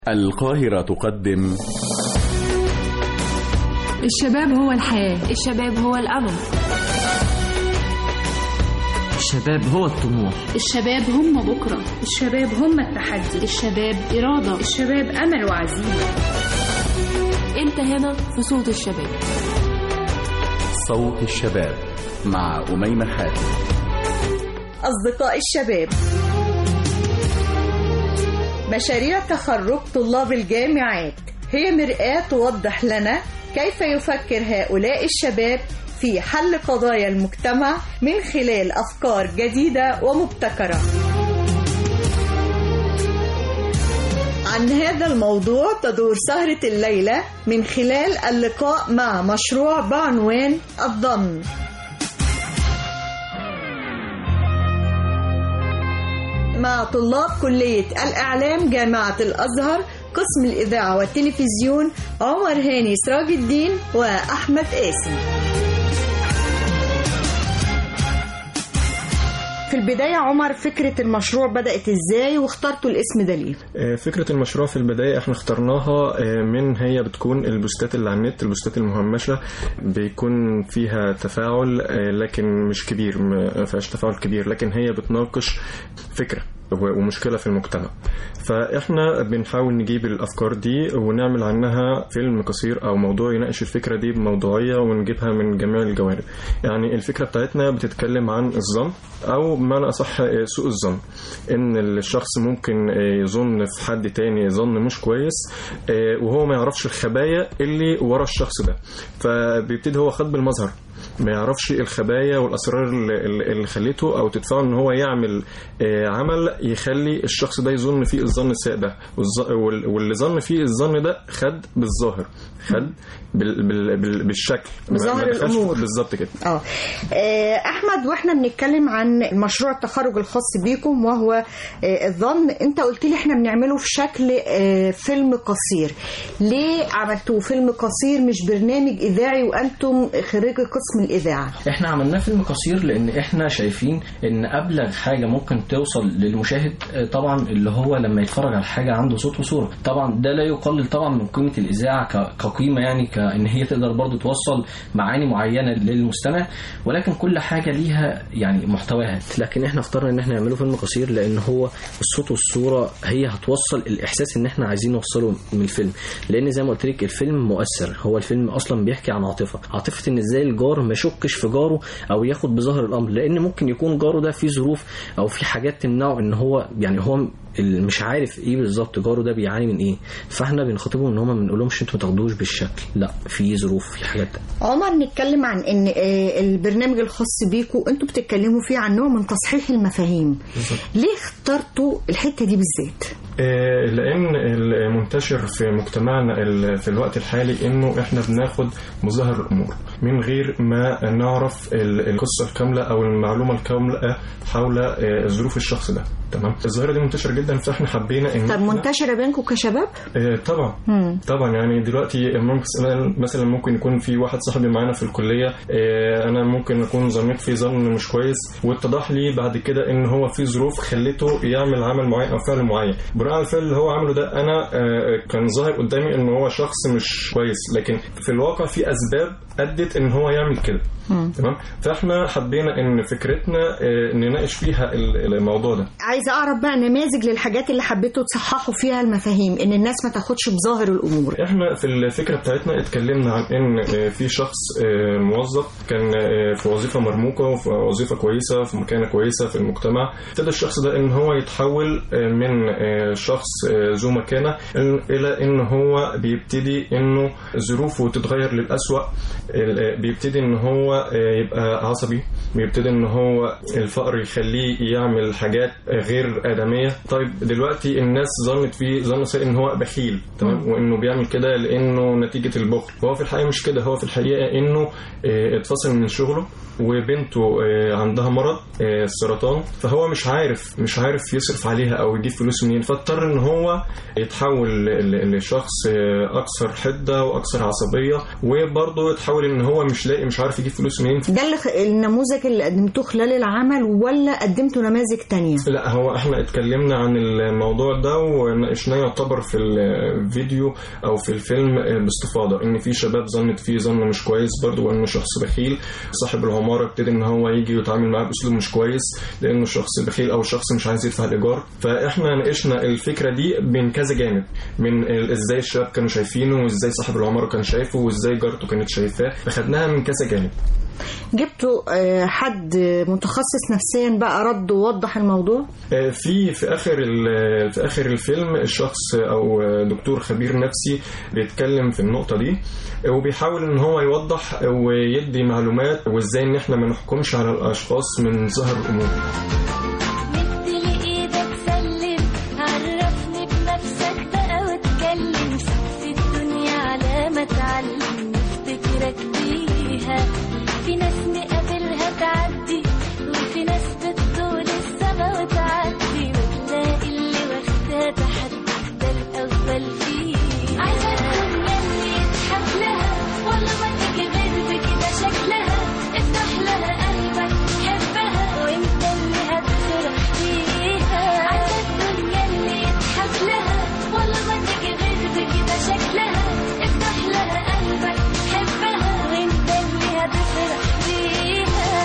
القاهرة تقدم الشباب هو الحياة الشباب هو الأمل الشباب هو الطموح الشباب هم بكرة الشباب هم التحدي الشباب إرادة الشباب أمل وعزيمة أنت هنا في صوت الشباب صوت الشباب مع أميمة حاتم أصدقاء الشباب مشاريع تخرج طلاب الجامعات هي مرآة توضح لنا كيف يفكر هؤلاء الشباب في حل قضايا المجتمع من خلال أفكار جديدة ومبتكرة عن هذا الموضوع تدور سهرة الليلة من خلال اللقاء مع مشروع بعنوان الضم مع طلاب كلية الإعلام جامعة الأزهر قسم الإذاعة والتلفزيون عمر هاني سراج الدين وأحمد قاسم في البداية عمر فكرة المشروع بدأت إزاي واخترتوا الاسم ده ليه؟ فكرة المشروع في البداية احنا اخترناها من هي بتكون البوستات اللي على النت البوستات المهمشة بيكون فيها تفاعل لكن مش كبير ما فيهاش تفاعل كبير لكن هي بتناقش فكرة ومشكلة في المجتمع فإحنا بنحاول نجيب الأفكار دي ونعمل عنها فيلم قصير أو موضوع يناقش الفكرة دي بموضوعية ونجيبها من جميع الجوانب يعني الفكرة بتاعتنا بتتكلم عن الظن أو بمعنى أصح سوء الظن إن الشخص ممكن يظن في حد تاني ظن مش كويس وهو ما يعرفش الخبايا اللي ورا الشخص ده فبيبتدي هو خد بالمظهر ما يعرفش الخبايا والاسرار اللي خليته او تدفعه ان هو يعمل عمل يخلي الشخص ده يظن فيه الظن السيء ده واللي ظن فيه الظن ده خد بالظاهر خد بال بال بال بالشكل بظاهر الامور بالظبط كده اه احمد واحنا بنتكلم عن مشروع التخرج الخاص بيكم وهو الظن انت قلت لي احنا بنعمله في شكل فيلم قصير ليه عملتوه فيلم قصير مش برنامج اذاعي وانتم خريجي قسم الاذاعه احنا عملناه فيلم قصير لان احنا شايفين ان ابلغ حاجه ممكن توصل للمشاهد طبعا اللي هو لما يتفرج على حاجه عنده صوت وصوره طبعا ده لا يقلل طبعا من قيمه الاذاعه كقيمه يعني كان هي تقدر برضو توصل معاني معينه للمستمع ولكن كل حاجه ليها يعني محتواها لكن احنا اخترنا ان احنا نعمله فيلم قصير لان هو الصوت والصوره هي هتوصل الاحساس ان احنا عايزين نوصله من الفيلم لان زي ما قلت لك الفيلم مؤثر هو الفيلم اصلا بيحكي عن عاطفه عاطفه ان ازاي الجار ما يشكش في جاره او ياخد بظاهر الامر لان ممكن يكون جاره ده فيه ظروف او في حاجات تمنعه ان هو يعني هو مش عارف ايه بالظبط جاره ده بيعاني من ايه فاحنا بنخاطبهم ان هم ما بنقولهمش انتوا ما تاخدوش بالشكل لا في ظروف في حاجات عمر نتكلم عن ان البرنامج الخاص بيكم انتوا بتتكلموا فيه عن نوع من تصحيح المفاهيم بالزبط. ليه اخترتوا الحته دي بالذات لان المنتشر في مجتمعنا في الوقت الحالي انه احنا بناخد مظاهر الامور من غير ما نعرف القصه الكامله او المعلومه الكامله حول ظروف الشخص ده تمام الظاهره دي منتشره جدا فاحنا حبينا ان طب منتشره بينكم كشباب آه طبعا مم. طبعا يعني دلوقتي مثلا ممكن يكون في واحد صاحبي معانا في الكليه آه انا ممكن اكون ظنيت فيه ظن مش كويس واتضح لي بعد كده ان هو في ظروف خلته يعمل عمل معين او فعل معين بناء على الفعل اللي هو عمله ده انا آه كان ظاهر قدامي ان هو شخص مش كويس لكن في الواقع في اسباب ادت ان هو يعمل كده تمام فاحنا حبينا ان فكرتنا نناقش فيها الموضوع ده عايزه اعرف بقى نماذج للحاجات اللي حبيتوا تصححوا فيها المفاهيم ان الناس ما تاخدش بظاهر الامور احنا في الفكره بتاعتنا اتكلمنا عن ان في شخص موظف كان في وظيفه مرموقه وفي وظيفه كويسه في مكانه كويسه في المجتمع ابتدى الشخص ده ان هو يتحول من شخص ذو مكانه الى ان هو بيبتدي انه ظروفه تتغير للاسوأ بيبتدي ان هو يبقى عصبي بيبتدي ان هو الفقر يخليه يعمل حاجات غير ادميه طيب دلوقتي الناس ظنت فيه ظن سيء ان هو بخيل تمام وانه بيعمل كده لانه نتيجه البخل هو في الحقيقه مش كده هو في الحقيقه انه اتفصل من شغله وبنته عندها مرض السرطان فهو مش عارف مش عارف يصرف عليها او يجيب فلوس منين فاضطر ان هو يتحول لشخص اكثر حده واكثر عصبيه وبرضه يتحول ان هو مش لاقي مش عارف يجيب فلوس منين ده اللي النموذج النموذج اللي قدمتوه خلال العمل ولا قدمتوا نماذج تانية لا هو احنا اتكلمنا عن الموضوع ده وناقشناه يعتبر في الفيديو او في الفيلم باستفاضه ان في شباب ظنت فيه ظن مش كويس برضه وانه شخص بخيل صاحب العماره ابتدي ان هو يجي يتعامل معاه باسلوب مش كويس لانه شخص بخيل او شخص مش عايز يدفع الايجار فاحنا ناقشنا الفكره دي من كذا جانب من ال- ازاي الشباب كانوا شايفينه وازاي صاحب العماره كان شايفه وازاي جارته كانت شايفاه فخدناها من كذا جانب جبتوا آه، حد متخصص نفسيا بقى رد ووضح الموضوع في في اخر ال- في اخر الفيلم الشخص او دكتور خبير نفسي بيتكلم في النقطه دي وبيحاول ان هو يوضح ويدي معلومات وازاي ان احنا ما نحكمش على الاشخاص من ظهر الامور مد لي ايدك سلم عرفني بنفسك بقى واتكلم في الدنيا على ما اتعلم نفتكرك بيها في ناس نقابلها تعدي وفي ناس بتطول السما وتعدي وتلاقي اللي واخدها تحدي ده الاول فيها عايزة الدنيا اللي يضحك لها والله ما تيجي غير بكده شكلها افتح لها قلبك حبها وانت اللي هتفرح فيها عايزة الدنيا اللي يضحك لها والله ما تيجي غير بكده شكلها افتح لها قلبك حبها وانت اللي هتفرح فيها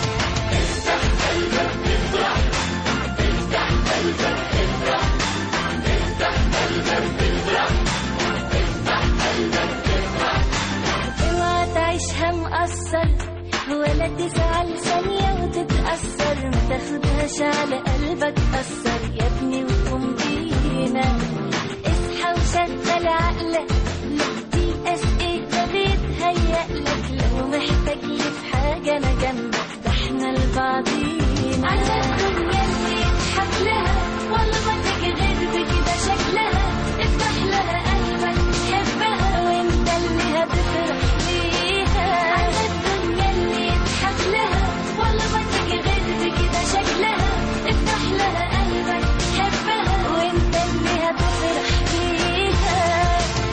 اوعى تعيشها مقصر ولا تزعل ثانية وتتأثر ما تاخدهاش على قلبك أثر يا ابني وقوم بينا اصحى وشغل عقلك لا تيأس ايه ده بيتهيألك لو محتاج لي في حاجة أنا جنبك ده احنا لبعضينا عايزة الدنيا اللي يضحك لها والله ما تيجي غير بكده شكلها افتح لها قلبك حبها وانت اللي هتفرح فيها عايزة الدنيا اللي يضحك لها والله ما تيجي غير بكده شكلها افتح لها قلبك حبها وانت اللي هتفرح فيها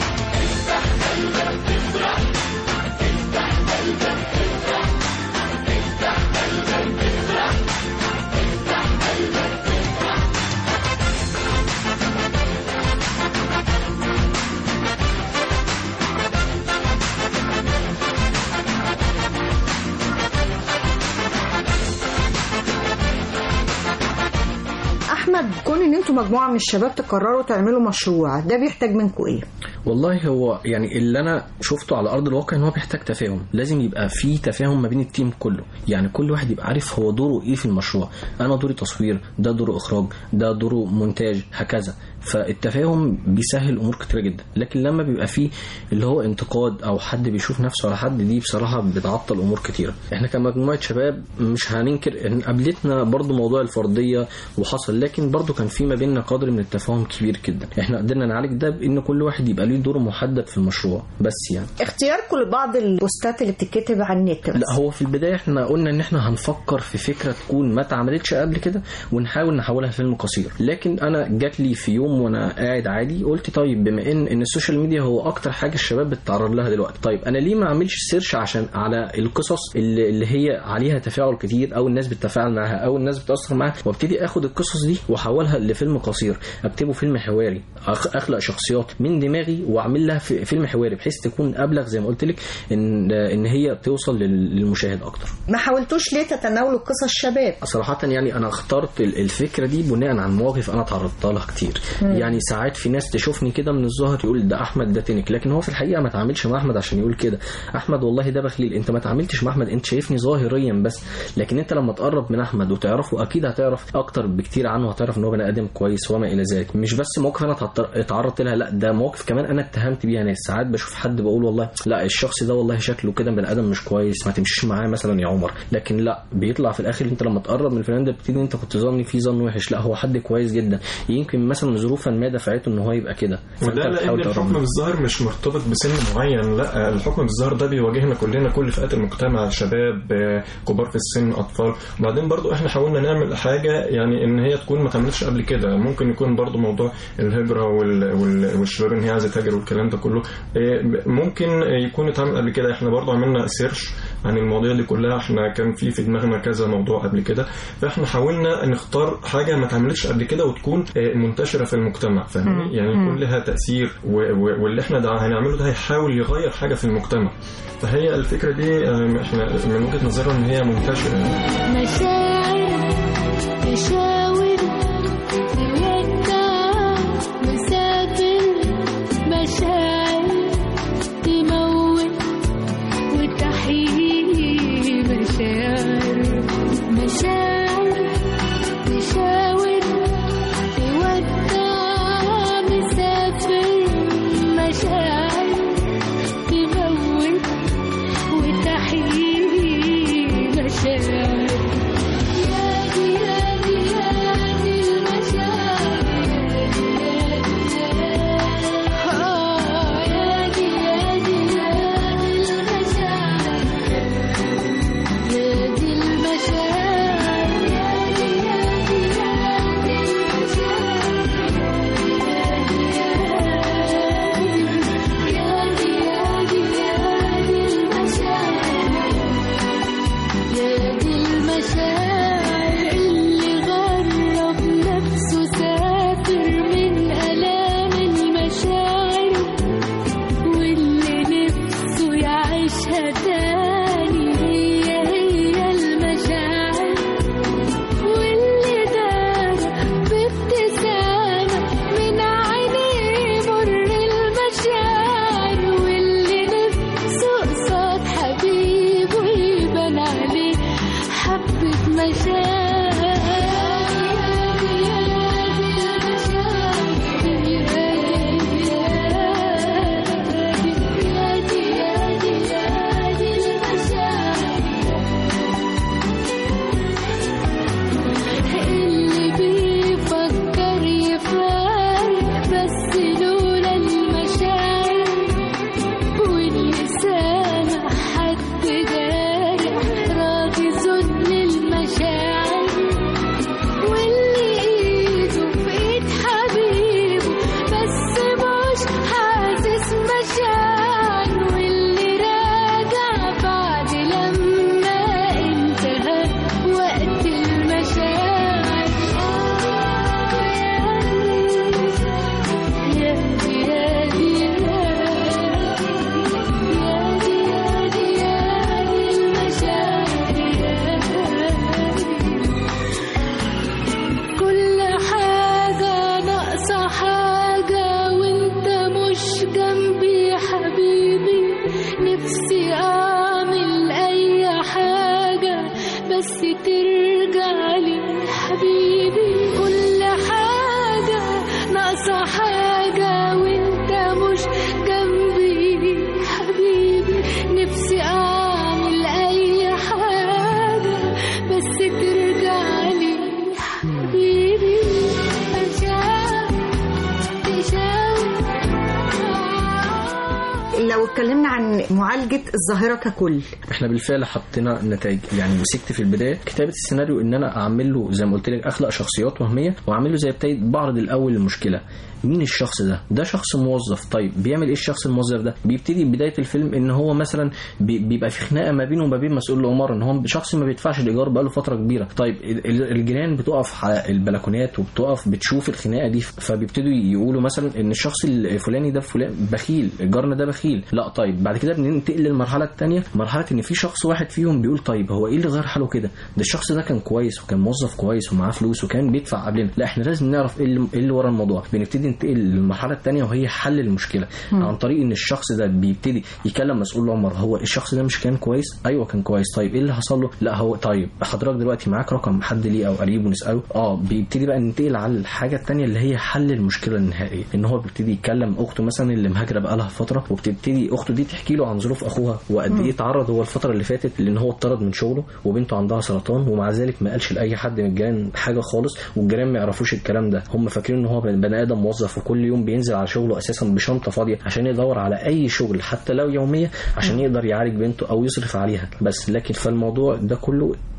احمد كون ان انتوا مجموعه من الشباب تقرروا تعملوا مشروع ده بيحتاج منكم ايه والله هو يعني اللي انا شفته على ارض الواقع ان هو بيحتاج تفاهم لازم يبقى في تفاهم ما بين التيم كله يعني كل واحد يبقى عارف هو دوره ايه في المشروع انا دوري تصوير ده دوره اخراج ده دوره مونتاج هكذا فالتفاهم بيسهل امور كتيره جدا لكن لما بيبقى فيه اللي هو انتقاد او حد بيشوف نفسه على حد دي بصراحه بتعطل امور كتيره احنا كمجموعه شباب مش هننكر ان قابلتنا برضو موضوع الفرديه وحصل لكن برضو كان في ما بيننا قدر من التفاهم كبير جدا احنا قدرنا نعالج ده بان كل واحد يبقى ليه دور محدد في المشروع بس يعني اختياركم لبعض البوستات اللي بتتكتب على النت بس. لا هو في البدايه احنا قلنا ان احنا هنفكر في فكره تكون ما اتعملتش قبل كده ونحاول نحولها فيلم قصير لكن انا جات لي في يوم وانا قاعد عادي قلت طيب بما ان ان السوشيال ميديا هو اكتر حاجه الشباب بتتعرض لها دلوقتي طيب انا ليه ما اعملش سيرش عشان على القصص اللي, اللي هي عليها تفاعل كتير او الناس بتتفاعل معاها او الناس بتاثر معاها وابتدي اخد القصص دي واحولها لفيلم قصير اكتبه فيلم حواري أخ- اخلق شخصيات من دماغي واعمل لها في- فيلم حواري بحيث تكون ابلغ زي ما قلت لك ان ان هي توصل لل- للمشاهد اكتر ما حاولتوش ليه تتناولوا قصص الشباب صراحة يعني أنا اخترت ال- الفكرة دي بناء عن مواقف أنا تعرضت لها كتير مم. يعني ساعات في ناس تشوفني كده من الظاهر يقول ده أحمد ده تنك لكن هو في الحقيقة ما تعاملش مع أحمد عشان يقول كده أحمد والله ده بخيل أنت ما تعاملتش مع أحمد أنت شايفني ظاهريا بس لكن أنت لما تقرب من أحمد وتعرفه أكيد هتعرف أكتر بكتير عنه هتعرف إن هو بني آدم كويس وما إلى ذلك مش بس مواقف أنا اتعط- اتعرضت لها لا ده مواقف كمان أنا اتهمت بيها ناس ساعات بشوف حد بقول والله لا الشخص ده والله شكله كده بني آدم مش كويس ما تمشيش معاه مثلا يا عمر لكن لا بيطلع في الاخر انت لما تقرب من الفنان ده بتبتدي انت كنت ظني فيه ظن وحش لا هو حد كويس جدا يمكن مثلا ظروفا ما دفعته ان هو يبقى كده فانت وده لان بتحاول تقرب الحكم منه. بالظاهر مش مرتبط بسن معين لا الحكم بالظاهر ده بيواجهنا كلنا كل فئات المجتمع شباب آه، كبار في السن اطفال وبعدين برضو احنا حاولنا نعمل حاجه يعني ان هي تكون ما اتعملتش قبل كده ممكن يكون برضو موضوع الهجره وال... وال... والشباب ان هي عايزه تهاجر والكلام ده كله آه، ممكن يكون اتعمل قبل كده احنا برضو عملنا سيرش عن المواضيع دي كلها احنا كان في في دماغنا كذا موضوع قبل كده فاحنا حاولنا نختار حاجه ما اتعملتش قبل كده وتكون آه، منتشره في المجتمع فاهمني يعني يكون لها تاثير و- و- واللي احنا ده هنعمله ده هيحاول يغير حاجه في المجتمع فهي الفكره دي آه، احنا من وجهه نظرنا ان هي منتشره يعني. مشاعر تشاور تودع مسافر مشاعر تموت وتحيي مشاعر مشاعر تشاور تودع مسافر مشاعر تموت وتحيي مشاعر يادي يادي يادي المشاعر آه يادي يادي يادي المشاعر يادي المشاعر يادي يادي يادي المشاعر يادي يادي يادي المشاعر يا دي المشاعر اللي غرب نفسه سافر من آلام المشاعر واللي نفسه يعيشها تاني هي هي المشاعر واللي دار بابتسامة من عينيه مر المشاعر واللي نفسه قصاد حبيبه يبان عليه حبة مشاعر اللي بيفكر يفارق بس لولا المشاعر واللي سامع حد جارح راضي ذل المشاعر واللي ايده في ايد حبيبه بس مش حاسس مشاعر واللي راجع بعد لما انتهى وقت المشاعر يا دي يا دي يا دي يا دي يا دي المشاعر يا دي كل حاجة ناقصة حاجة وانت مش جنبي يا حبيبي نفسي اعمل اي حاجة بس ترجع لي حبيبي كل حاجة ناقصة حاجة وانت مش جنبي حبيبي نفسي اعمل اي حاجة بس ترجع لي حبيبي مشاعر تشاور لو اتكلمنا عن معالجة الظاهرة ككل احنا بالفعل حطينا نتائج يعني مسكت في البدايه كتابه السيناريو ان انا اعمل له زي ما قلت لك اخلق شخصيات وهميه واعمل له زي بتاعي بعرض الاول المشكله مين الشخص ده ده شخص موظف طيب بيعمل ايه الشخص الموظف ده بيبتدي بدايه الفيلم ان هو مثلا بي- بيبقى في خناقه ما بينه وما بين مسؤول العماره ان هو شخص ما بيدفعش الايجار بقاله فتره كبيره طيب ال- ال- الجيران بتقف على البلكونات وبتقف بتشوف الخناقه دي فبيبتدوا يقولوا مثلا ان الشخص الفلاني ده فلان بخيل جارنا ده بخيل لا طيب بعد كده بننتقل للمرحله الثانيه مرحله ان في شخص واحد فيهم بيقول طيب هو ايه اللي غير حاله كده ده الشخص ده كان كويس وكان موظف كويس ومعاه فلوس وكان بيدفع قبلنا لا احنا لازم نعرف ايه اللي, إيه اللي ورا الموضوع بنبتدي ننتقل للمرحله الثانيه وهي حل المشكله مم. عن طريق ان الشخص ده بيبتدي يكلم مسؤول العمر هو الشخص ده مش كان كويس ايوه كان كويس طيب ايه اللي حصل له لا هو طيب حضرتك دلوقتي معاك رقم حد ليه او قريب ونساله اه بيبتدي بقى ننتقل على الحاجه الثانيه اللي هي حل المشكله النهائيه ان هو بيبتدي يكلم اخته مثلا اللي مهاجره بقالها فتره وبتبتدي اخته دي تحكي له عن ظروف اخوها وقد مم. ايه اتعرض هو الفتره اللي فاتت لان هو اتطرد من شغله وبنته عندها سرطان ومع ذلك ما قالش لاي حد من الجيران حاجه خالص والجيران ما يعرفوش الكلام ده هم فاكرين ان هو بني ادم موظف وكل يوم بينزل على شغله اساسا بشنطه فاضيه عشان يدور على اي شغل حتى لو يوميه عشان يقدر يعالج بنته او يصرف عليها بس لكن فالموضوع ده كله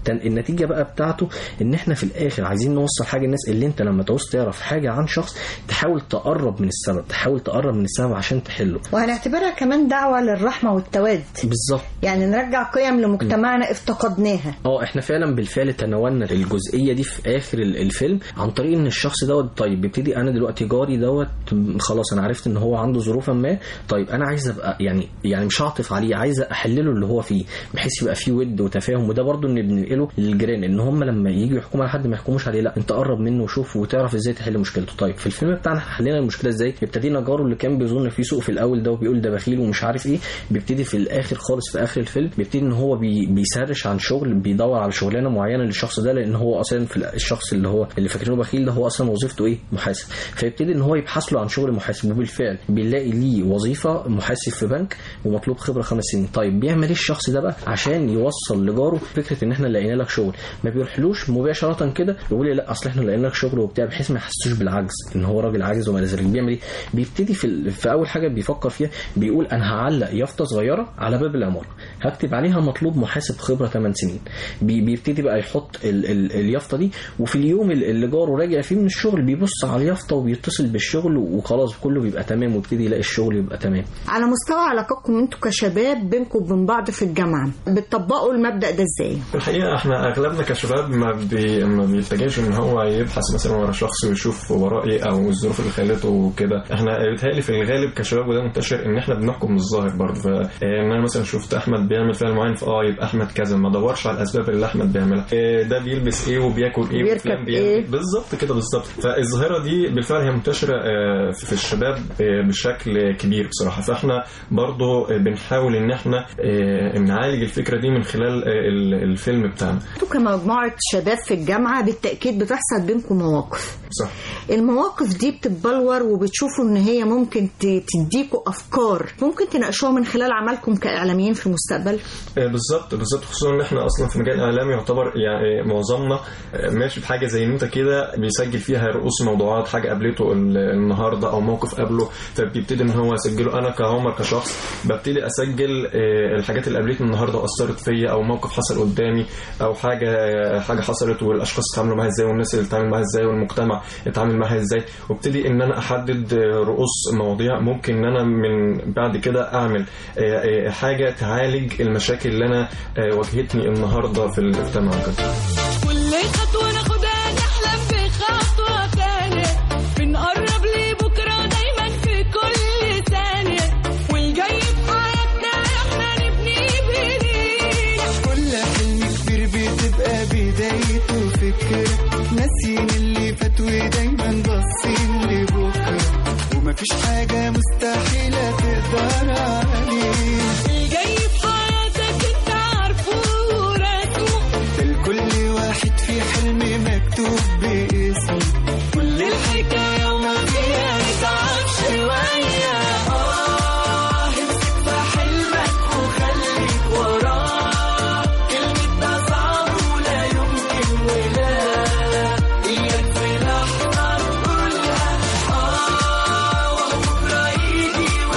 تن- النتيجه بقى بتاعته ان احنا في الاخر عايزين نوصل حاجه الناس اللي انت لما تعوز تعرف حاجه عن شخص تحاول تقرب من السبب تحاول تقرب من السبب عشان تحله وهنعتبرها كمان دعوة للرحمة والتواد بالظبط يعني نرجع قيم لمجتمعنا افتقدناها اه احنا فعلا بالفعل تناولنا الجزئيه دي في اخر ال- الفيلم عن طريق ان الشخص دوت طيب بيبتدي انا دلوقتي جاري دوت م- خلاص انا عرفت ان هو عنده ظروفا ما طيب انا عايز ابقى يعني يعني مش هعطف عليه عايز احلله اللي هو فيه بحيث يبقى فيه ود وتفاهم وده برضو ان بننقله للجيران ان هم لما يجوا يحكموا على حد ما يحكموش عليه لا انت قرب منه وشوف وتعرف ازاي تحل مشكلته طيب في الفيلم بتاعنا حلينا المشكله ازاي ابتدينا جاره اللي كان بيظن فيه سوء في الاول ده وبيقول ده بخيل ومش عارف ايه بيبتدي في الاخر خالص في اخر الفيلم بيبتدي ان هو بي بيسرش عن شغل بيدور على شغلانه معينه للشخص ده لان هو اصلا في الشخص اللي هو اللي فاكرينه بخيل ده هو اصلا وظيفته ايه محاسب فيبتدي ان هو يبحث له عن شغل محاسب وبالفعل بيلاقي ليه وظيفه محاسب في بنك ومطلوب خبره خمس سنين طيب بيعمل ايه الشخص ده بقى عشان يوصل لجاره فكره ان احنا لقينا لك شغل ما بيروحلوش مباشره كده يقول لي لا اصل احنا لقينا لك شغل وبتاع بحيث ما يحسوش بالعجز ان هو راجل عاجز وما ذلك بيعمل ايه بيبتدي في, ال... في اول حاجه بيفكر فيها بيقول انا هعلق يافطه صغيره على باب العماره هكتب عليها مطلوب محاسب خبره 8 سنين بي... بيبتدي بقى يحط ال... ال... اليافطه دي وفي اليوم ال- اللي جاره راجع فيه من الشغل بيبص على اليافطه وبيتصل بالشغل وخلاص كله بيبقى تمام ويبتدي يلاقي الشغل يبقى تمام على مستوى علاقتكم انتوا كشباب بينكم وبين بعض في الجامعة بتطبقوا المبدأ ده ازاي؟ في الحقيقة احنا اغلبنا كشباب ما بي... ما بيتجهش ان هو يبحث مثلا ورا شخص ويشوف وراه ايه او الظروف اللي خلته وكده احنا بيتهيألي في الغالب كشباب وده منتشر ان احنا بنحكم من الظاهر برضه فان انا مثلا شفت احمد بيعمل فعل معين فاه يبقى احمد كذا ما ادورش على الاسباب اللي احمد بيعملها إيه ده بيلبس ايه وبياكل ايه بيركب وفلان إيه. بيعمل بالظبط كده بالظبط فالظاهرة دي بالفعل هي منتشرة آه، في الشباب آه، بشكل كبير بصراحة فاحنا برضه آه، بنحاول ان احنا آه، نعالج الفكرة دي من خلال آه، ال- الفيلم بتاعنا انتوا كمجموعة شباب في الجامعة بالتأكيد بتحصل بينكم مواقف صح المواقف دي بتتبلور وبتشوفوا ان هي ممكن ت- تديكوا افكار ممكن تناقشوها من خلال عملكم كاعلاميين في المستقبل آه، بالظبط بالظبط خصوصا ان احنا اصلا في مجال الاعلامي يعتبر يعني معظمنا آه، ماشي في حاجه زي ان انت كده بيسجل فيها رؤوس موضوعات حاجه قابلته ال- النهارده او موقف قابله فبيبتدي ان هو يسجله انا كعمر كشخص ببتدي اسجل آه، الحاجات اللي قابلتني النهارده واثرت فيا او موقف حصل قدامي او حاجه حاجه حصلت والاشخاص اتعاملوا معاها ازاي والناس اللي اتعامل معاها ازاي والمجتمع اتعامل معاها ازاي وابتدي ان انا احدد آه، رؤوس مواضيع ممكن ان انا من بعد كده اعمل آه، آه، حاجه تعالج المشاكل اللي انا آه، واجهتني النهارده في المجتمع وكده كل خطوة ناخدها نحلم بخطوة تانية بنقرب لبكرة دايما في كل ثانية والجاي في حياتنا احنا نبني بإيدينا كل حلم كبير بتبقى بدايته فكرة ناسين اللي فات ودايما باصين لبكرة ومفيش حاجة مستحيلة تقدر عليه الجاي في حياتك انت عارفه ورسمه الكل واحد في حلم مكتوب باسمه كل الحكاية وما فيها نتعب شوية آه امسك في حلمك وخليك وراه كلمة ده صعب ولا يمكن ولا إياك في لحظة تقولها آه وبكرة يجي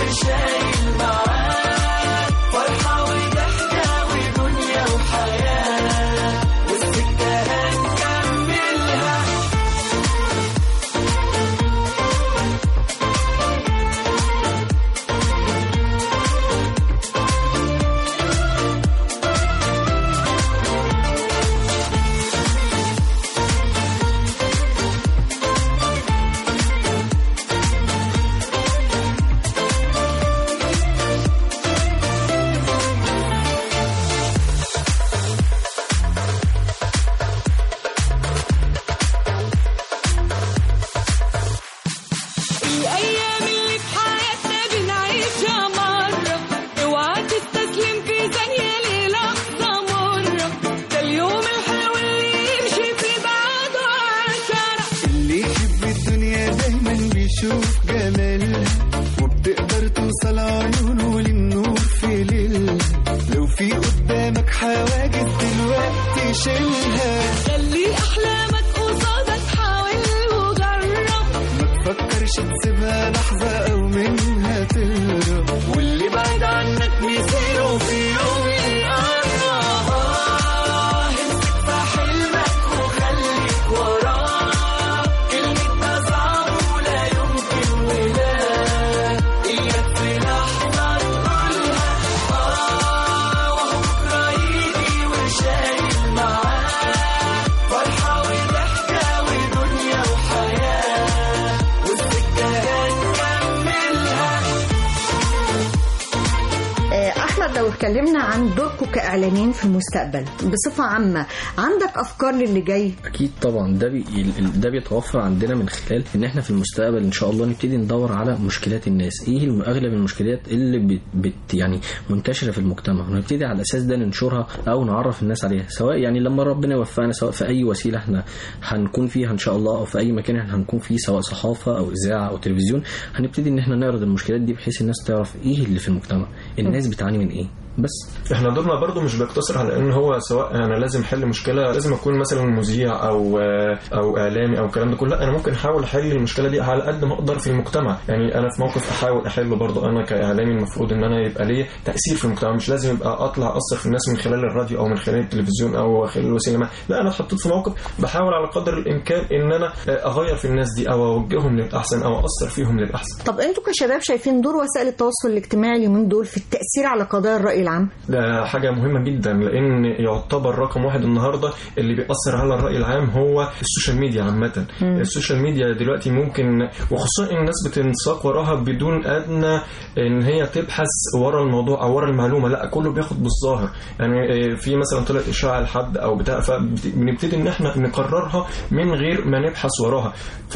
احمد لو اتكلمنا عن دوركم كاعلاميين في المستقبل بصفه عامه عندك افكار للي جاي اكيد طبعا ده بي ال- ده بيتوفر عندنا من خلال ان احنا في المستقبل ان شاء الله نبتدي ندور على مشكلات الناس ايه الم- اغلب المشكلات اللي بت, بت يعني منتشره في المجتمع ونبتدي على الاساس ده ننشرها او نعرف الناس عليها سواء يعني لما ربنا يوفقنا سواء في اي وسيله احنا هنكون فيها ان شاء الله او في اي مكان احنا هنكون فيه سواء صحافه او اذاعه او تلفزيون هنبتدي ان احنا نعرض المشكلات دي بحيث الناس تعرف ايه اللي في المجتمع الناس بتعاني من ايه بس احنا دورنا برضو مش بيقتصر على ان هو سواء انا لازم احل مشكله لازم اكون مثلا مذيع او او اعلامي او الكلام ده كله لا انا ممكن احاول احل المشكله دي على قد ما اقدر في المجتمع يعني انا في موقف احاول احله برضو انا كاعلامي المفروض ان انا يبقى ليا تاثير في المجتمع مش لازم يبقى اطلع اثر في الناس من خلال الراديو او من خلال التلفزيون او خلال الوسيله ما لا انا اتحطيت في موقف بحاول على قدر الامكان ان انا اغير في الناس دي او اوجههم للاحسن او اثر فيهم للاحسن طب انتوا كشباب شايفين دور وسائل التواصل الاجتماعي اليومين دول في التاثير على قضايا الراي العام ده حاجة مهمة جدا لأن يعتبر رقم واحد النهاردة اللي بيأثر على الرأي العام هو السوشيال ميديا عامة مم. السوشيال ميديا دلوقتي ممكن وخصوصا إن الناس بتنساق وراها بدون أدنى إن هي تبحث ورا الموضوع أو ورا المعلومة لا كله بياخد بالظاهر يعني آه، في مثلا طلع إشاعة لحد أو بتاع فبنبتدي إن إحنا نقررها من غير ما نبحث وراها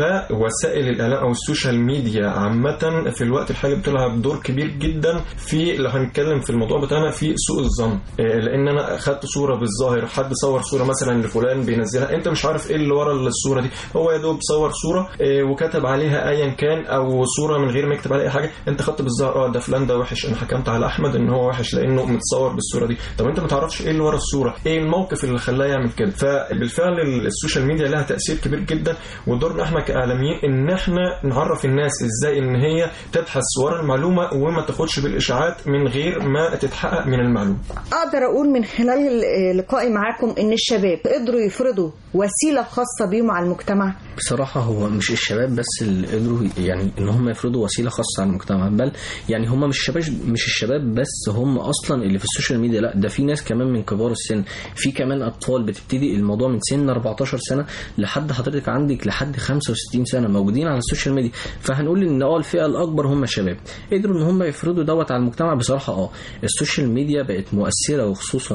فوسائل الإعلام أو السوشيال ميديا عامة في الوقت الحالي بتلعب دور كبير جدا في لو هنتكلم في الموضوع بتاعنا في سوء الظن آه، لان انا اخدت صوره بالظاهر حد صور صوره مثلا لفلان بينزلها انت مش عارف ايه اللي ورا الصوره دي هو يا دوب صور صوره آه، وكتب عليها ايا كان او صوره من غير ما يكتب عليها اي حاجه انت خدت بالظاهر اه ده فلان ده وحش انا حكمت على احمد ان هو وحش لانه متصور بالصوره دي طب انت ما تعرفش ايه اللي ورا الصوره ايه الموقف اللي خلاه يعمل كده فبالفعل ال- السوشيال ميديا لها تاثير كبير جدا ودورنا احنا كاعلاميين ان احنا نعرف الناس ازاي ان هي تبحث ورا المعلومه وما تاخدش بالاشاعات من غير ما تتحقق من المعلومه اقدر اقول من خلال آه، لقائي معاكم ان الشباب قدروا يفرضوا وسيله خاصه بيهم على المجتمع بصراحة هو مش الشباب بس اللي قدروا يعني ان هم يفرضوا وسيلة خاصة على المجتمع بل يعني هم مش الشباب مش الشباب بس هم اصلا اللي في السوشيال ميديا لا ده في ناس كمان من كبار السن في كمان اطفال بتبتدي الموضوع من سن 14 سنة لحد حضرتك عندك لحد 65 سنة موجودين على السوشيال ميديا فهنقول ان اه الفئة الاكبر هم الشباب قدروا ان هم يفرضوا دوت على المجتمع بصراحة اه السوشيال ميديا بقت مؤثرة وخصوصا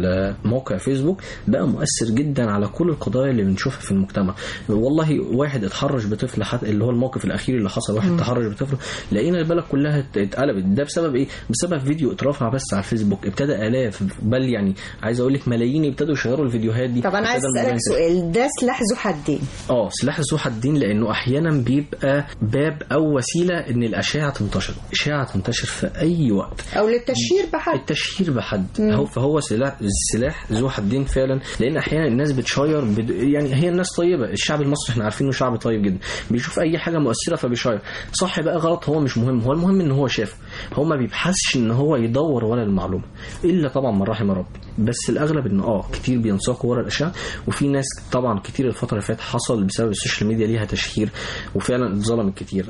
موقع فيسبوك بقى مؤثر جدا على كل القضايا اللي بنشوفها في المجتمع والله واحد اتحرش بطفل حتى اللي هو الموقف الاخير اللي حصل واحد مم. تحرش بطفل لقينا البلد كلها ات- اتقلبت ده بسبب ايه بسبب فيديو اترفع بس على الفيسبوك ابتدى الاف بل يعني عايز اقول لك ملايين ابتدوا يشيروا الفيديوهات دي طب انا عايز ابتدى اسالك الموضوع ينتشر. سؤال ده سلاح ذو حدين اه سلاح ذو حدين لانه احيانا بيبقى باب او وسيله ان الاشاعه تنتشر اشاعه تنتشر في اي وقت او للتشهير بحد التشهير بحد مم. هو فهو سلاح سلاح ذو حدين فعلا لان احيانا الناس بتشير بد... يعني هي الناس طيبه الشعب المصري احنا عارفين انه شعب طيب جدا بيشوف اي حاجه مؤثره فبيشير صح بقى غلط هو مش مهم هو المهم ان هو شافه هو ما بيبحثش ان هو يدور ورا المعلومه الا طبعا من رحم ربي بس الاغلب ان اه كتير بينساقوا ورا الاشاعه وفي ناس طبعا كتير الفتره اللي فاتت حصل بسبب السوشيال ميديا ليها تشهير وفعلا اتظلمت كتير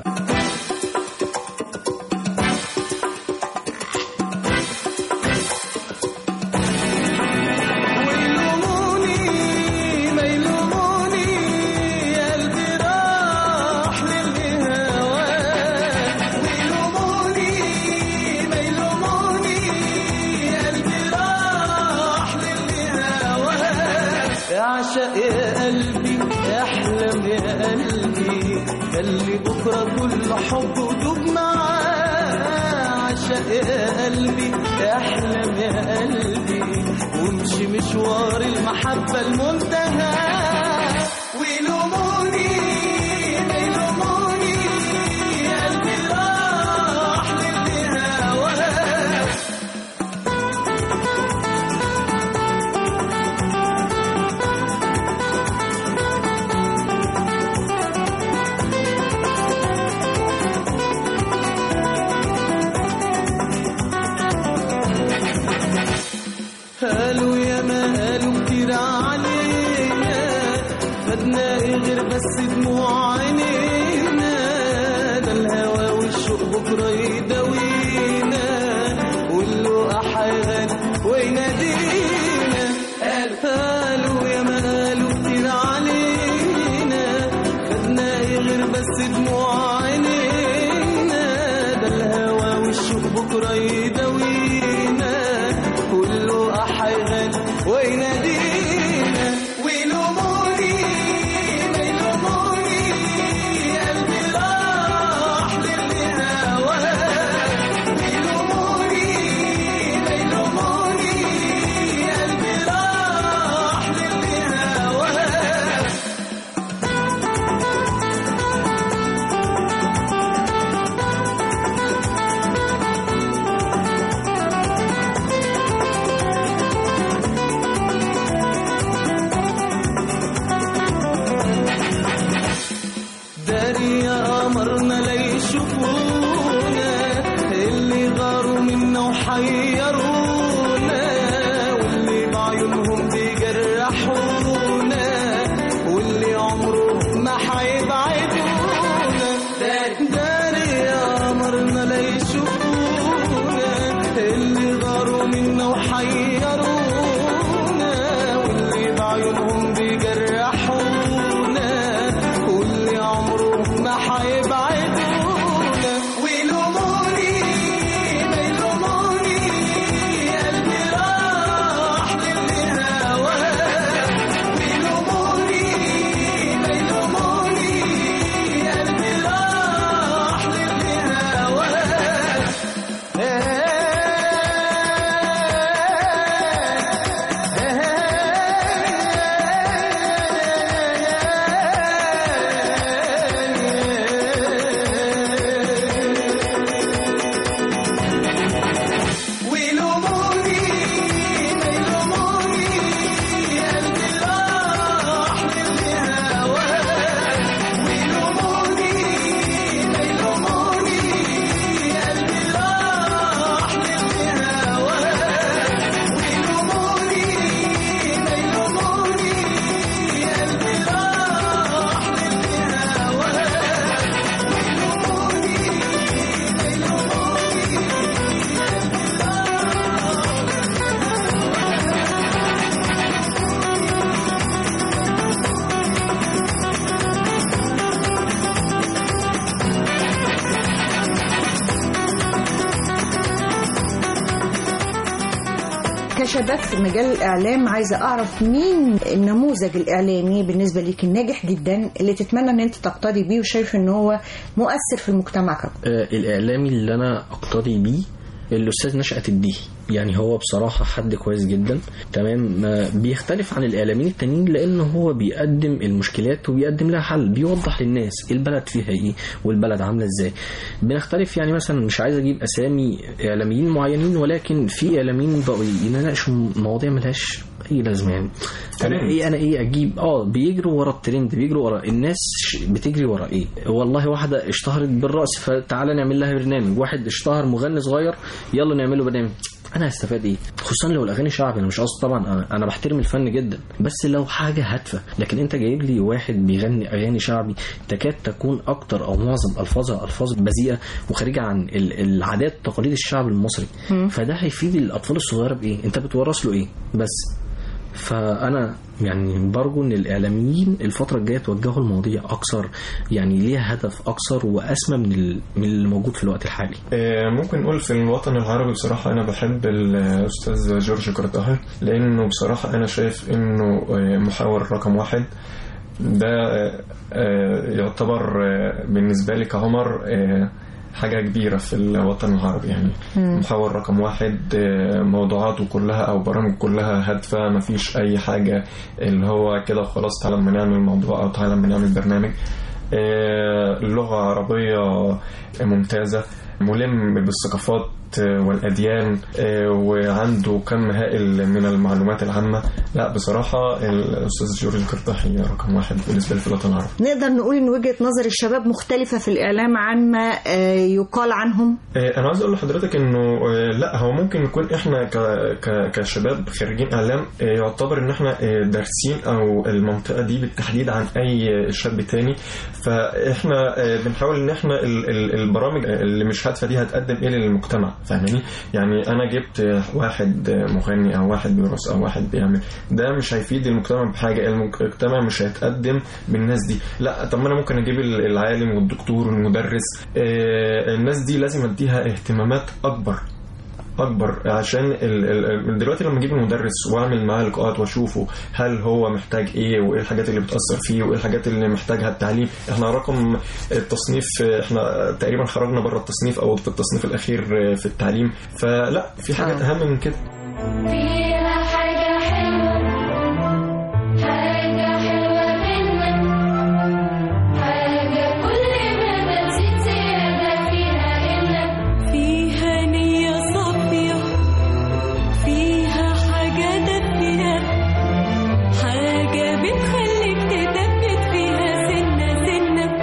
ويلوموني ما يلوموني قلبي راح للهواه ويلوموني ما يلوموني قلبي راح للهواه اعشق يا قلبي احلم يا قلبي خلي بكره كل حب ودوب معاه عشق يا قلبي احلم يا قلبي وامشي مشوار المحبة المنتهى ويلوموني ما يلوموني قلبي راح للهواه قالوا يا ما قالوا كتير علينا فدنا ايه غير بس دموع عينينا ده الهوى والشوق بكره يداوينا واللقا حيغني وينادينا قالوا يا ما قالوا كتير علينا خدنا ايه غير بس دموع عينينا ده الهوى والشوق بكره يداوينا حيرونا واللي بعيونهم بيجرحونا واللي عمره ما حيبعدونا داري يا قمرنا لا يشوفونا اللي غاروا منا وحيرونا واللي بعيونهم بيجرحونا واللي عمره ما حيبعدونا ويلوموني ما يلوموني قلبي راح للهوى ويلوموني ما يلوموني قلبي راح للهوى ويلوموني ما يلوموني قلبي راح للهوى ويلوموني ما يلوموني قلبي راح للهوى ويلوموني ما يلوموني قلبي راح للهوى كشباب في مجال الإعلام عايزة أعرف مين النموذج الإعلامي بالنسبة ليك الناجح جدا اللي تتمنى إن أنت تقتدي بيه وشايف إن هو مؤثر في المجتمع كله آه، الإعلامي اللي أنا أقتدي بيه الأستاذ نشأت الديهي يعني هو بصراحة حد كويس جدا تمام ما بيختلف عن الإعلاميين التانيين لأنه هو بيقدم المشكلات وبيقدم لها حل بيوضح للناس البلد فيها إيه والبلد عاملة إزاي بنختلف يعني مثلا مش عايز أجيب أسامي إعلاميين معينين ولكن في إعلاميين بقوا يناقشوا مواضيع ملهاش أي لازمة يعني أنا إيه أنا إيه أجيب أه بيجروا ورا الترند بيجروا ورا الناس بتجري ورا إيه والله واحدة اشتهرت بالرقص فتعالى نعمل لها برنامج واحد اشتهر مغني صغير يلا نعمل له برنامج انا هستفاد ايه خصوصا لو الاغاني شعبي انا مش قصدي طبعا أنا- انا بحترم الفن جدا بس لو حاجه هادفه لكن انت جايب لي واحد بيغني اغاني شعبي تكاد تكون اكتر او معظم الفاظها الفاظ بذيئه وخارجه عن ال- العادات تقاليد الشعب المصري فده هيفيد الاطفال الصغيره بايه انت بتورث له ايه بس فانا يعني برجو ان الاعلاميين الفتره الجايه توجهوا المواضيع اكثر يعني ليها هدف اكثر واسمى من ال- من اللي موجود في الوقت الحالي آه، ممكن نقول في الوطن العربي بصراحة أنا بحب الأستاذ جورج كرطاهي لأنه بصراحة أنا شايف إنه آه، محاور رقم واحد ده آه، آه، يعتبر آه، بالنسبة لي كعمر آه، حاجة كبيرة في الوطن العربي يعني محاور رقم واحد آه، موضوعاته كلها أو برامجه كلها هادفة مفيش أي حاجة اللي هو كده وخلاص تعالى ما نعمل موضوع أو تعالى ما نعمل برنامج آه، اللغة عربية ممتازة ملم بالثقافات آه، والأديان آه، وعنده كم هائل من المعلومات العامة لا بصراحة الأستاذ جورج كرطاحي رقم واحد بالنسبة لي في الوطن العربي نقدر نقول إن وجهة نظر الشباب مختلفة في الإعلام عن ما آه، يقال عنهم آه، انا عايز اقول لحضرتك انه آه، لا هو ممكن نكون احنا ك ك كشباب خريجين اعلام آه، يعتبر ان احنا آه، دارسين او المنطقه دي بالتحديد عن اي شاب تاني فاحنا آه، بنحاول ان احنا ال- ال- البرامج اللي مش هادفه دي هتقدم ايه للمجتمع فاهماني يعني انا جبت آه، واحد آه، مغني او واحد بيرقص او واحد بيعمل ده مش هيفيد المجتمع بحاجه المجتمع مش هيتقدم بالناس دي لا طب ما انا ممكن اجيب ال- العالم والدكتور والمدرس آه، الناس دي لازم اديها اهتمامات اكبر اكبر عشان ال ال دلوقتي لما اجيب المدرس واعمل معاه لقاءات واشوفه هل هو محتاج ايه وايه الحاجات اللي بتاثر فيه وايه الحاجات اللي محتاجها التعليم احنا رقم التصنيف احنا تقريبا خرجنا بره التصنيف او في التصنيف الاخير في التعليم فلا في حاجات اهم من كده فيها حاجة حلوة حاجة حلوة منك حاجة كل ما تزيد زيادة فيها إنك فيها نية صافية فيها حاجة دافية حاجة بتخليك تثبت فيها سنة سنة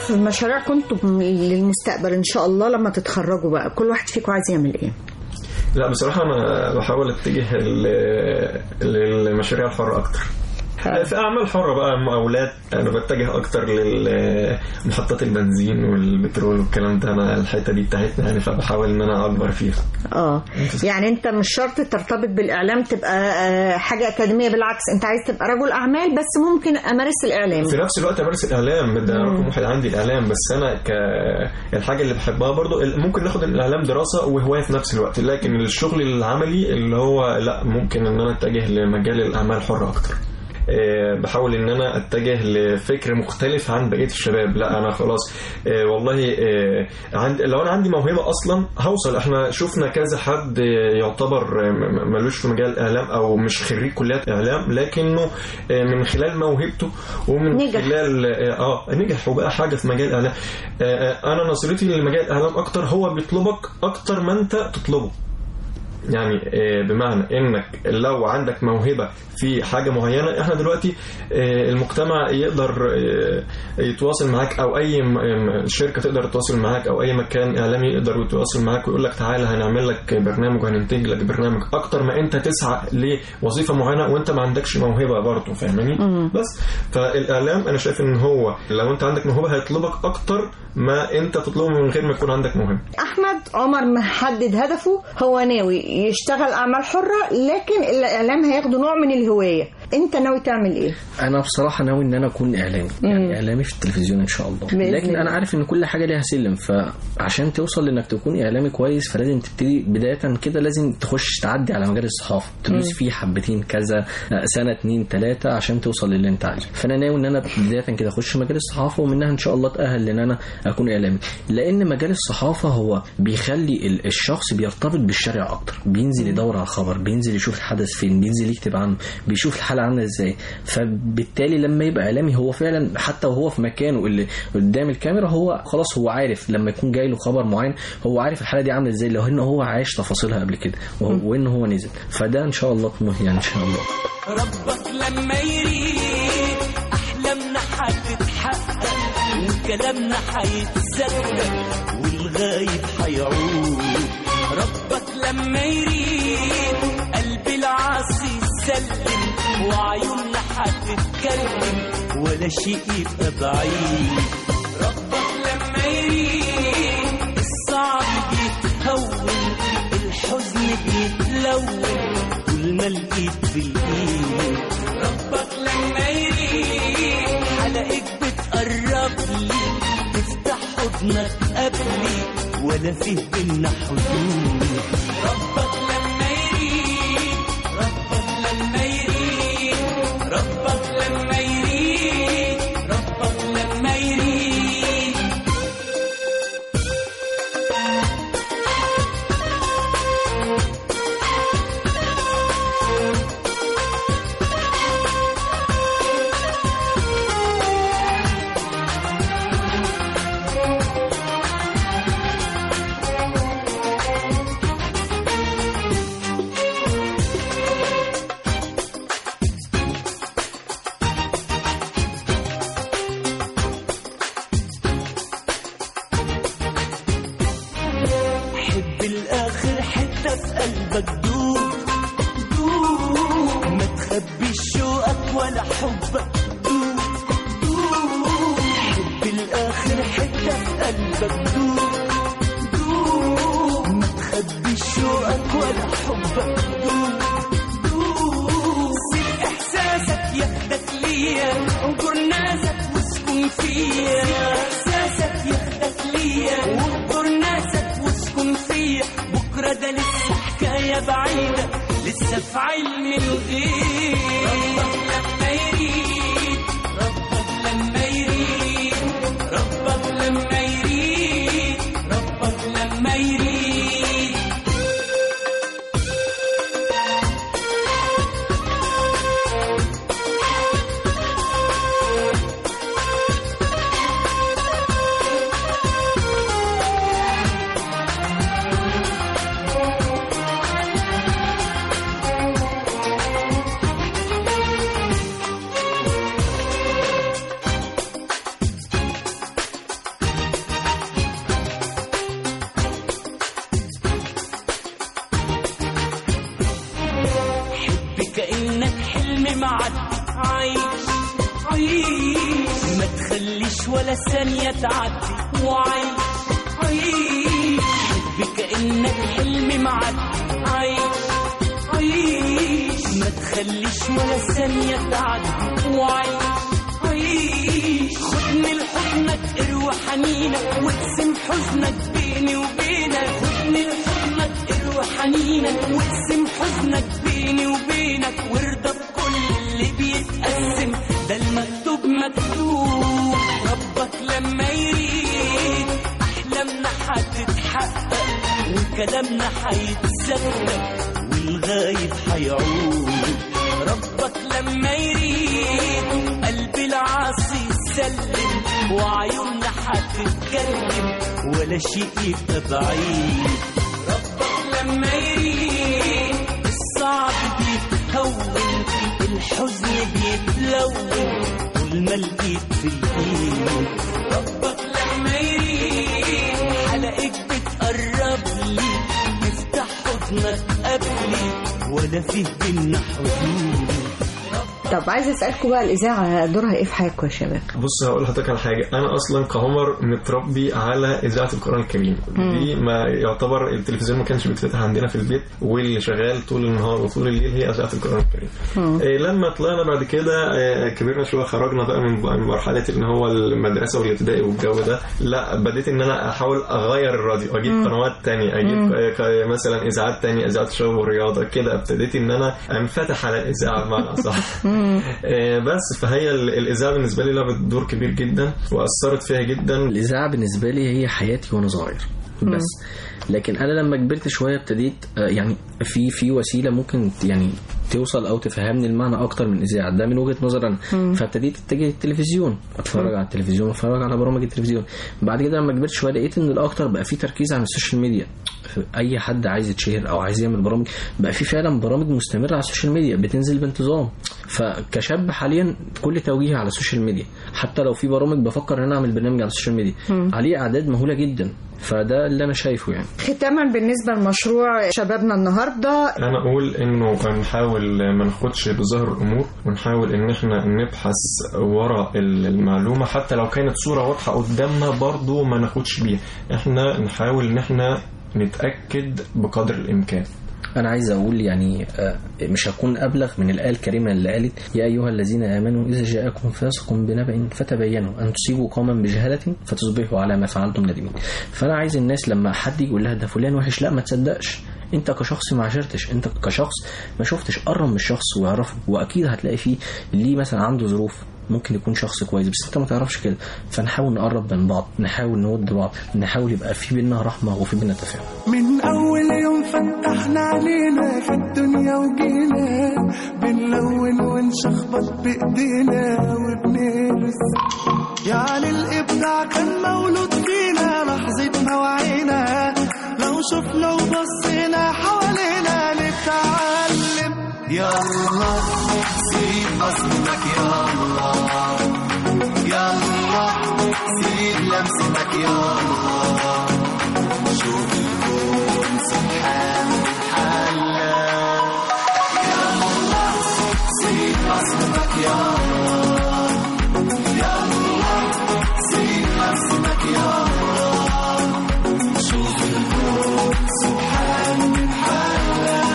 في مشاريعكم انتم للمستقبل ان شاء الله لما تتخرجوا بقى كل واحد فيكم عايز يعمل ايه لا بصراحة أنا بحاول أتجه ل- للمشاريع الحرة أكتر في أعمال حرة بقى مقاولات أنا بتجه أكتر لمحطات البنزين والبترول والكلام ده أنا الحتة دي بتاعتنا يعني فبحاول إن أنا أكبر فيها اه يعني انت مش شرط ترتبط بالاعلام تبقى آه، حاجه اكاديميه بالعكس انت عايز تبقى رجل اعمال بس ممكن امارس الاعلام في نفس الوقت امارس الاعلام ده مم. رقم واحد عندي الاعلام بس انا ك الحاجه اللي بحبها برضو ال- ممكن ناخد الاعلام دراسه وهوايه في نفس الوقت لكن الشغل العملي اللي هو لا ممكن ان انا اتجه لمجال الاعمال الحره اكتر آه، بحاول ان انا اتجه لفكر مختلف عن بقيه الشباب لا انا خلاص آه، والله آه، عند لو انا عندي موهبه اصلا هوصل احنا شفنا كذا حد آه، يعتبر آه، م- م- ملوش في مجال اعلام او مش خريج كليات اعلام لكنه آه، من خلال موهبته ومن نجح. خلال اه نجح وبقى حاجه في مجال الاعلام آه، آه، انا نظرتي لمجال الاعلام اكتر هو بيطلبك اكتر ما انت تطلبه يعني آه، بمعنى انك لو عندك موهبه في حاجه معينه احنا دلوقتي آه، المجتمع يقدر آه، يتواصل معاك او اي م- م- شركه تقدر تتواصل معاك او اي مكان اعلامي يقدر يتواصل معاك ويقول لك تعالى هنعمل لك برنامج وهننتج لك برنامج اكتر ما انت تسعى لوظيفه معينه وانت ما عندكش موهبه برضه فاهماني بس فالاعلام انا شايف ان هو لو انت عندك موهبه هيطلبك اكتر ما انت تطلبه من غير ما يكون عندك موهبه احمد عمر محدد هدفه هو ناوي يشتغل اعمال حره لكن الاعلام هياخده نوع من الهوايه انت ناوي تعمل ايه انا بصراحه ناوي ان انا اكون اعلامي يعني اعلامي في التلفزيون ان شاء الله بإذن لكن الله. انا عارف ان كل حاجه ليها سلم فعشان توصل لانك تكون اعلامي كويس فلازم تبتدي بدايه كده لازم تخش تعدي على مجال الصحافه تدوس فيه حبتين كذا آه، سنه اتنين تلاته عشان توصل للي انت عايزه فانا ناوي ان انا بدايه كده اخش مجال الصحافه ومنها ان شاء الله اتاهل ان انا اكون اعلامي لان مجال الصحافه هو بيخلي ال- الشخص بيرتبط بالشارع اكتر بينزل يدور على الخبر بينزل يشوف الحدث فين بينزل يكتب عنه بيشوف الحاله عامله ازاي فبالتالي لما يبقى اعلامي هو فعلا حتى وهو في مكانه اللي قدام الكاميرا هو خلاص هو عارف لما يكون جاي له خبر معين هو عارف الحاله دي عامله ازاي لو ان هو عايش تفاصيلها قبل كده وهو- وان هو نزل فده ان شاء الله طموحي يعني ان شاء الله ربك لما يريد احلامنا هتتحقق وكلامنا هيتصدق والغايب هيعود ربك لما يريد قلب العاصي يسلم وعيوننا هتتكلم ولا شيء يبقى بعيد ربك لما يريد الصعب بيتهون الحزن بيتلون كل ما الايد في الايد ربك لما يريد حلقك بتقرب لي تفتح حضنك قبلي ولا فيه بينا حدود ربك لما يريد ربك لما يريد ربك لما يريد ربك لما يريد حب الاخر حتة في قلبك دوب دوب ما تخبيش شوقك ولا حبك دوب دوب حب الاخر حتة في قلبك دوب دوب ما تخبيش شوقك ولا حبك دوب دوب سيب احساسك ياخدك ليا انكر ناسك واسكن فيا احساسك ياخدك ليا وانكر ناسك واسكن فيا بكره ده لسه حكايه بعيده لسه في علم الغيب ربك لما يريد ربك لما يريد ربك لما يريد ربك لما يريد تخليش ولا ثانية تعدي وعيش عيش حب كأنك حلم معدي عيش عيش ما تخليش ولا ثانية تعدي وعيش عيش خد من حضنك اروى حنينك واقسم حزنك بيني وبينك خد من حضنك اروى حنينك واقسم حزنك بيني وبينك وارضى بكل اللي بيتقسم ده المكتوب مكتوب ربك لما يريد احلامنا هتتحقق وكلامنا هيتصدق والغايب هيعود ربك لما يريد قلب العاصي يسلم وعيوننا هتتكلم ولا شيء يبقى بعيد ربك لما يريد الصعب بيتهون الحزن بيتلون طول ما الايد في الايد ربك لما يريد حلقك بتقرب لي تفتح حضنك قبلي ولا فيه بينا حدود طب عايز اسالكم بقى الاذاعه دورها ايه في حياتكم يا شباب بص هقول لحضرتك على حاجه انا اصلا كعمر متربي على اذاعه القران الكريم دي ما يعتبر التلفزيون ما كانش بيتفتح عندنا في البيت واللي شغال طول النهار وطول الليل هي اذاعه القران الكريم إيه لما طلعنا بعد كده إيه كبرنا شويه خرجنا بقى من من مرحله ان هو المدرسه والابتدائي والجو ده لا بديت ان انا احاول اغير الراديو اجيب قنوات تانية اجيب ك- مثلا اذاعات تانية اذاعه شباب والرياضه كده ابتديت ان انا انفتح على الاذاعه بمعنى اصح آه، بس فهي ال- الاذاعه بالنسبه لي لعبت دور كبير جدا واثرت فيها جدا الإذاعة بالنسبة لي هي حياتي وأنا صغير بس لكن أنا لما كبرت شوية ابتديت آه، يعني في في وسيلة ممكن يعني توصل أو تفهمني المعنى أكتر من الإذاعة ده من وجهة نظر أنا فابتديت أتجه للتلفزيون أتفرج على التلفزيون أتفرج على برامج التلفزيون بعد كده لما كبرت شوية لقيت إن الأكتر بقى في تركيز على السوشيال ميديا اي حد عايز يتشهر او عايز يعمل برامج بقى في فعلا برامج مستمره على السوشيال ميديا بتنزل بانتظام فكشاب حاليا كل توجيهي على السوشيال ميديا حتى لو في برامج بفكر ان انا اعمل برنامج على السوشيال ميديا عليه اعداد مهوله جدا فده اللي انا شايفه يعني ختاما بالنسبه لمشروع شبابنا النهارده انا اقول انه نحاول ما ناخدش بظاهر الامور ونحاول ان احنا نبحث ورا المعلومه حتى لو كانت صوره واضحه قدامنا برضو ما ناخدش بيها احنا نحاول ان احنا نتاكد بقدر الامكان انا عايز اقول يعني آه، مش هكون ابلغ من الايه الكريمه اللي قالت يا ايها الذين امنوا اذا جاءكم فاسق بنبأ فتبينوا ان تصيبوا قوما بجهاله فتصبحوا على ما فعلتم نادمين فانا عايز الناس لما حد يقول لها ده فلان وحش لا ما تصدقش انت كشخص ما عاشرتش انت كشخص ما شفتش قرب من الشخص ويعرفه واكيد هتلاقي فيه ليه مثلا عنده ظروف ممكن يكون شخص كويس بس انت ما تعرفش كده فنحاول نقرب من بعض نحاول نود بعض نحاول يبقى في بينا رحمه وفي بينا تفاهم من أول يوم فتحنا علينا في الدنيا وجينا بنلون ونشخبط بإيدينا وبنرسم يعني الإبداع كان مولود فينا لحظة ما وعينا لو شفنا وبصينا حوالينا نتعلم يلا سيب بصمتك يلا يلا سيب لمستك يلا شوف الكون سبحان حلا يلا سيب بصمتك يلا يلا سيب لمستك يلا شوف الكون سبحان حلا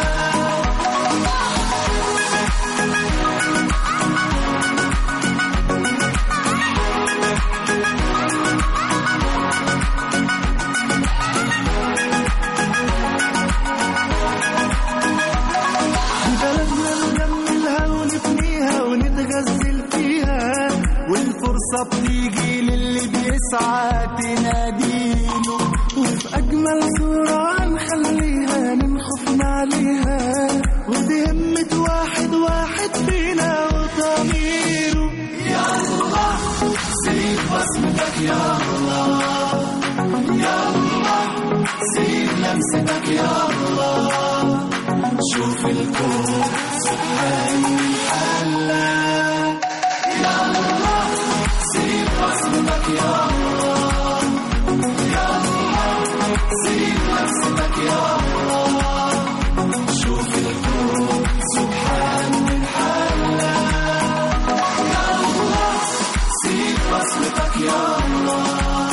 بلدنا نجملها ونبنيها ونتغزل فيها والفرصة بتيجي للي بيسعى تناديله وفي أجمل صورة نخليها من خوفنا عليها ودي همة واحد واحد فينا وضميره يلا سيب بصمتك يلا يلا سيب لمستك يلا شوف الكون سبحان حلا يلا سيب بصمتك يلا يلا سيب نفسك يلا شوف الكون سبحان حلا يلا سيب بصمتك يلا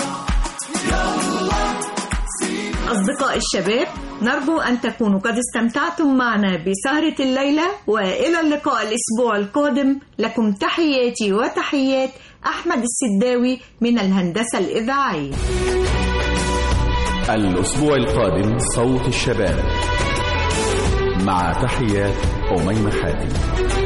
يلا أصدقاء الشباب نرجو أن تكونوا قد استمتعتم معنا بسهرة الليلة وإلى اللقاء الأسبوع القادم لكم تحياتي وتحيات أحمد السداوي من الهندسة الإذاعية الأسبوع القادم صوت الشباب مع تحيات أميمة حاتم